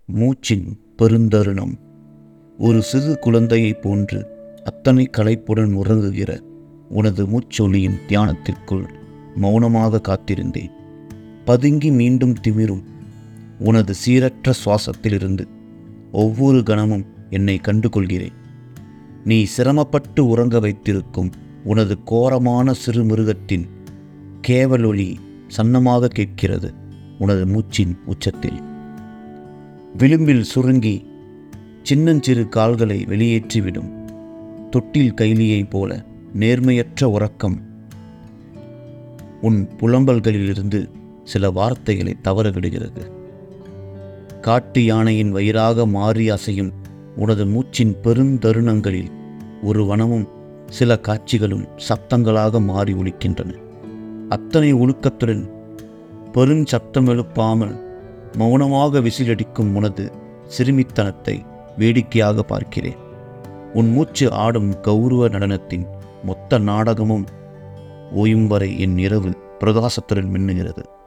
மூச்சின் பெருந்தருணம் ஒரு சிறு குழந்தையைப் போன்று அத்தனை களைப்புடன் உறங்குகிற உனது மூச்சொலியின் தியானத்திற்குள் மௌனமாக காத்திருந்தேன் பதுங்கி மீண்டும் திமிரும் உனது சீரற்ற சுவாசத்திலிருந்து ஒவ்வொரு கணமும் என்னை கண்டுகொள்கிறேன் நீ சிரமப்பட்டு உறங்க வைத்திருக்கும் உனது கோரமான சிறு மிருகத்தின் கேவலொலி சன்னமாக கேட்கிறது உனது மூச்சின் உச்சத்தில் விளிம்பில் சுருங்கி சின்னஞ்சிறு கால்களை வெளியேற்றிவிடும் தொட்டில் கைலியைப் போல நேர்மையற்ற உறக்கம் உன் புலம்பல்களிலிருந்து சில வார்த்தைகளை தவற விடுகிறது காட்டு யானையின் வயிறாக மாறி அசையும் உனது மூச்சின் பெருந்தருணங்களில் ஒரு வனமும் சில காட்சிகளும் சப்தங்களாக மாறி ஒலிக்கின்றன அத்தனை ஒழுக்கத்துடன் பெருஞ்சப்தம் எழுப்பாமல் மௌனமாக விசிலடிக்கும் உனது சிறுமித்தனத்தை வேடிக்கையாக பார்க்கிறேன் உன் மூச்சு ஆடும் கௌரவ நடனத்தின் மொத்த நாடகமும் ஓயும் வரை என் இரவு பிரகாசத்துடன் மின்னுகிறது